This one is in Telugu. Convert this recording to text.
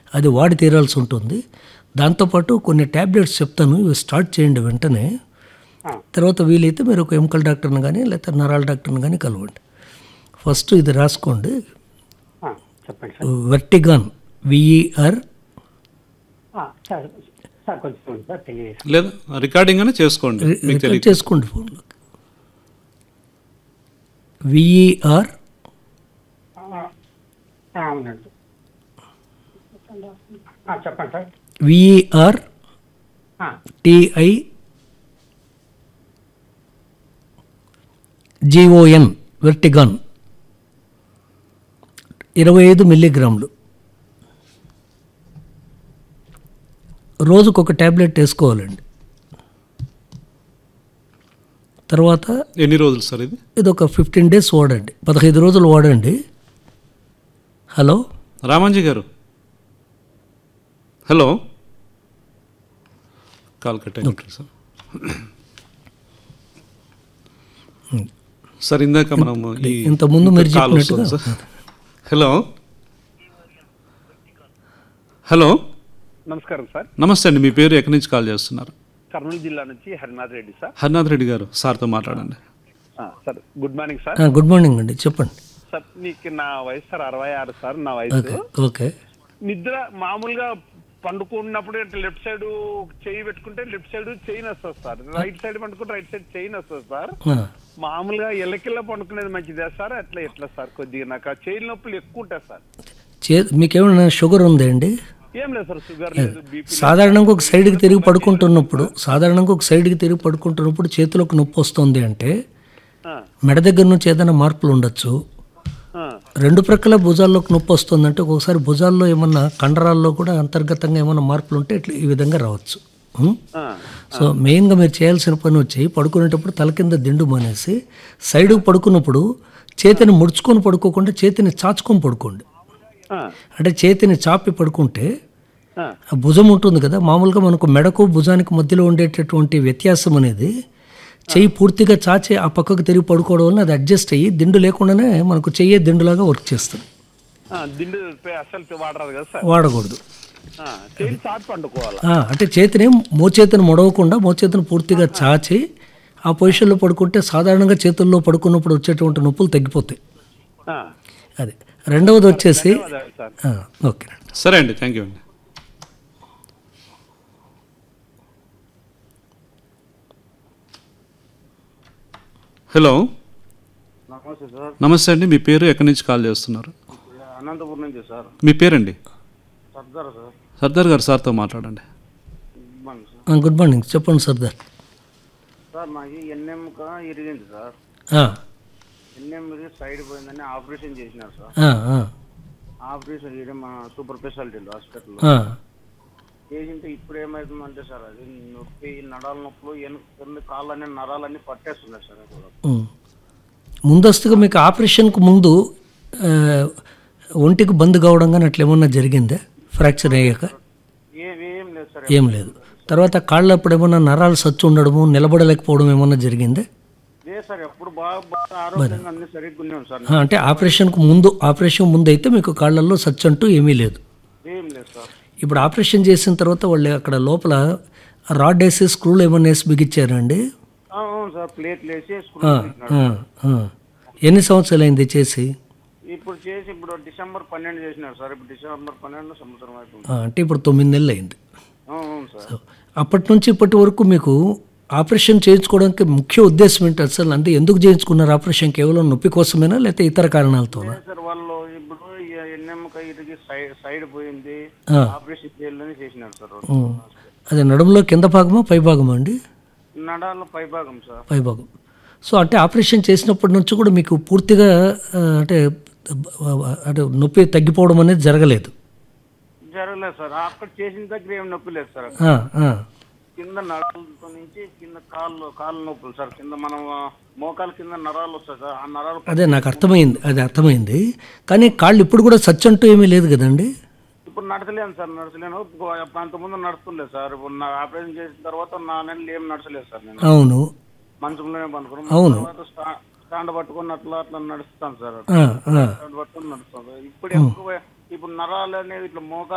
అది వాడి తీరాల్సి ఉంటుంది దాంతోపాటు కొన్ని ట్యాబ్లెట్స్ చెప్తాను ఇవి స్టార్ట్ చేయండి వెంటనే ఆ, తర్వాత వీలైతే మీరు ఒక ఎముకల డాక్టర్ని కానీ లేకపోతే నరాల డాక్టర్ని కానీ కలవండి ఫస్ట్ ఇది రాసుకోండి ఆ, చెప్పండి సార్ వెర్టిగాన్ విఈఆర్ ఆ, సార్ సార్ కొంచెం చూడండి సార్ తెలియదు లేదా రికార్డింగ్ అనే చేసుకోండి మీకు తెలియదు చేసుకోండి ఫోన్లో విఈఆర్ అవునండి ఆ, చెప్పండి సార్ విఈఆర్ ఆ, టిఐ జిఓఎన్ వెర్టిగాన్ ఇరవై ఐదు మిల్లీగ్రాములు రోజుకు ఒక ట్యాబ్లెట్ వేసుకోవాలండి తర్వాత ఎన్ని రోజులు సార్ ఇది ఇది ఒక ఫిఫ్టీన్ డేస్ వాడండి పదహైదు రోజులు వాడండి హలో రామాంజీ గారు హలో కాల్ కట్ అయినట్టు సార్ సార్ ఇందాక మనం ఈ ఇంతకుముందు మీరు కాల్ వస్తుంది చెప్పినట్టుగా సార్ హలో హలో నమస్కారం సార్ నమస్తే అండి మీ పేరు ఎక్కడి నుంచి కాల్ చేస్తున్నారు కర్నూలు జిల్లా నుంచి హరినాథ్ రెడ్డి సార్ హరినాథ్ రెడ్డి గారు సార్తో మాట్లాడండి ఆ, సార్ గుడ్ మార్నింగ్ సార్ ఆ, గుడ్ మార్నింగ్ అండి చెప్పండి సార్ నీకు నా వయసు సార్ అరవై ఆరు సార్ నా వయసు ఓకే ఓకే నిద్ర మామూలుగా పండుకున్నప్పుడు ఇట్లా లెఫ్ట్ సైడ్ చెయ్యి పెట్టుకుంటే లెఫ్ట్ సైడ్ చెయ్యి వస్తుంది సార్ రైట్ సైడ్ పండుకుంటే రైట్ సైడ్ చెయ్యి వస్తుంది సార్ ఆ, మామూలుగా ఎల్లకిల్ల పండుకునేది మంచిదే సార్ అట్లా ఎట్లా సార్ కొద్దిగా నాకు ఆ చెయ్యి నొప్పులు ఎక్కువ ఉంటాయి సార్ చే మీకేమైనా షుగర్ ఉందా అండి ఏం లేదు సార్ షుగర్ లేదు బీపీ సాధారణంగా ఒక సైడ్కి తిరిగి పడుకుంటున్నప్పుడు సాధారణంగా ఒక సైడ్కి తిరిగి పడుకుంటున్నప్పుడు చేతిలోకి నొప్పి వస్తుంది అంటే మెడ దగ్గర నుంచి ఏదైనా మార్పులు ఉండొచ్చు రెండు ప్రక్కల భుజాల్లోకి నొప్పి వస్తుందంటే ఒక్కొక్కసారి భుజాల్లో ఏమన్నా కండరాల్లో కూడా అంతర్గతంగా ఏమన్నా మార్పులు ఉంటే ఇట్లా ఈ విధంగా రావచ్చు ఉం? సో మెయిన్గా మీరు చేయాల్సిన పని వచ్చి పడుకునేటప్పుడు తల కింద దిండు మానేసి సైడ్కి పడుకున్నప్పుడు చేతిని ముడుచుకొని పడుకోకుండా చేతిని చాచుకొని పడుకోండి అంటే చేతిని చాపి పడుకుంటే ఆ భుజం ఉంటుంది కదా మామూలుగా మనకు మెడకు భుజానికి మధ్యలో ఉండేటటువంటి వ్యత్యాసం అనేది చెయ్యి పూర్తిగా చాచి ఆ పక్కకు తిరిగి పడుకోవడం వల్ల అది అడ్జస్ట్ అయ్యి దిండు లేకుండానే మనకు చెయ్యే దిండులాగా వర్క్ చేస్తుంది దిండు పే- అస్సలు వాడరాదు కదా సార్ వాడకూడదు ఆ, చెయ్యి చాట్ పండుకోవాలా ఆ, అంటే చేతిని మోచేతిని మొడవకుండా మోచేతిని పూర్తిగా చాచి ఆ పొజిషన్లో పడుకుంటే సాధారణంగా చేతుల్లో పడుకున్నప్పుడు వచ్చేటువంటి నొప్పులు తగ్గిపోతాయి ఆ, అది రెండవది వచ్చేసి అదే సార్ ఆ, ఓకే సరే అండి థ్యాంక్ యూ అండి హలో నమస్తే సార్ నమస్తే అండి మీ పేరు ఎక్కడి నుంచి కాల్ చేస్తున్నారు అనంతపురం నుంచి సార్ మీ పేరండి సర్దార్ సార్ సర్దార్ గారు సార్తో మాట్లాడండి ఇవ్వండి సార్ ఆ, గుడ్ మార్నింగ్ చెప్పండి సర్దార్ సార్ నాకు ఎన్ఎంక ఇరిగింది సార్ ఆ, ఎన్ఎం ఇరిగి సైడ్ పోయిందని ఆపరేషన్ చేసినారు సార్ ఆ, ఆ, ఆపరేషన్ చేయడం మా సూపర్ స్పెషాలిటీలో హాస్పిటల్లో ఆ. చేసింటే ఇప్పుడు ఏమవుతుందంటే సార్ అది నొప్పి నడాల నొప్పులు ఎన్ని కాళ్ళని నరాలన్నీ పట్టేస్తున్నాయి సార్ ఇప్పుడు ఉమ్. ముందస్తుగా మీకు ఆపరేషన్కు ముందు ఆ, ఒంటికి బంద్ కావడం కానీ అట్లా ఏమన్నా జరిగిందా ఫ్రాక్చర్ అయ్యాక ఏం ఏం లేదు సార్ ఏం లేదు తర్వాత కాళ్ళ అప్పుడు ఏమన్నా నరాలు సచ్చు ఉండడము నిలబడలేకపోవడం ఏమన్నా జరిగిందా లేదు సార్ ఎప్పుడు బాగా బాగా ఆరోగ్యంగా అన్ని సరిగ్గా ఉన్నాం సార్ ఆ, అంటే ఆపరేషన్కు ముందు ఆపరేషన్ ముందు అయితే మీకు కాళ్ళల్లో సచ్చు అంటూ ఏమీ లేదు ఏం లేదు సార్ ఇప్పుడు ఆపరేషన్ చేసిన తర్వాత వాళ్ళు అక్కడ లోపల రాడ్ వేసి స్క్రూలు ఏమన్నా వేసి బిగించారండి ఆ, అవును సార్ ప్లేట్లు వేసి స్క్రూ ఆ, ఆ, ఆ. ఎన్ని సంవత్సరాలు అయింది చేసి ఇప్పుడు చేసి ఇప్పుడు డిసెంబర్ పన్నెండు చేసినారు సార్ ఇప్పుడు డిసెంబర్ పన్నెండు సంవత్సరం అవుతుంది ఆ, అంటే ఇప్పుడు తొమ్మిది నెలలు అయింది ఆ, అవును సార్ అప్పటి నుంచి ఇప్పటి వరకు మీకు ఆపరేషన్ చేయించుకోవడానికి ముఖ్య ఉద్దేశం ఏంటి అసలు అంటే ఎందుకు చేయించుకున్నారు ఆపరేషన్ కేవలం నొప్పి కోసమేనా లేకపోతే ఇతర కారణాలతోనా సార్ వాళ్ళు ఇప్పుడు ఎన్నెమ్మక ఇటుకి సైడ్ సైడ్ పోయింది ఆ. ఆపరేషన్ చేయాలని చేసినారు సార్ వాళ్ళు. ఉం. అదే నడుములో కింద భాగమా పై భాగమా అండి నడాల పైభాగం సార్ పై భాగం సో అంటే ఆపరేషన్ చేసినప్పటి నుంచి కూడా మీకు పూర్తిగా ఆ, అంటే ఆ, అంటే నొప్పి తగ్గిపోవడం అనేది జరగలేదు జరగలేదు సార్ అక్కడ చేసిన దగ్గర ఏం నొప్పి లేదు సార్ ఆ, ఆ. కింద నరాలతో నుంచి కింద కాళ్ళు కాళ్ళు నొప్పులు సార్ కింద మనం ఆ, మోకాలు కింద నరాలు వస్తాయి సార్ ఆ నరాలు అదే నాకు అర్థమైంది అది అర్థమైంది కానీ కాళ్ళు ఇప్పుడు కూడా సచ్చంటూ ఏమీ లేదు కదండి ఇప్పుడు నడచలేను సార్ నడచలేను అంతకుముందు నడుస్తుండలేదు సార్ ఇప్పుడు నా ఆపరేషన్ చేసిన తర్వాత నా నెలలు ఏం నడచలేదు సార్ నేను అవును మంచంలోనే పనుకున్నాం అవును. తర్వాత స్టా- స్టాండ్ పట్టుకొని అట్లా అట్లా నడుస్తాను సార్ ఆ, ఆ. స్టాండ్ పట్టుకొని నడుస్తాను సార్ ఇప్పుడు ఎక్కువ ఇప్పుడు నరాలు అనేవి ఇట్లా మోకాలు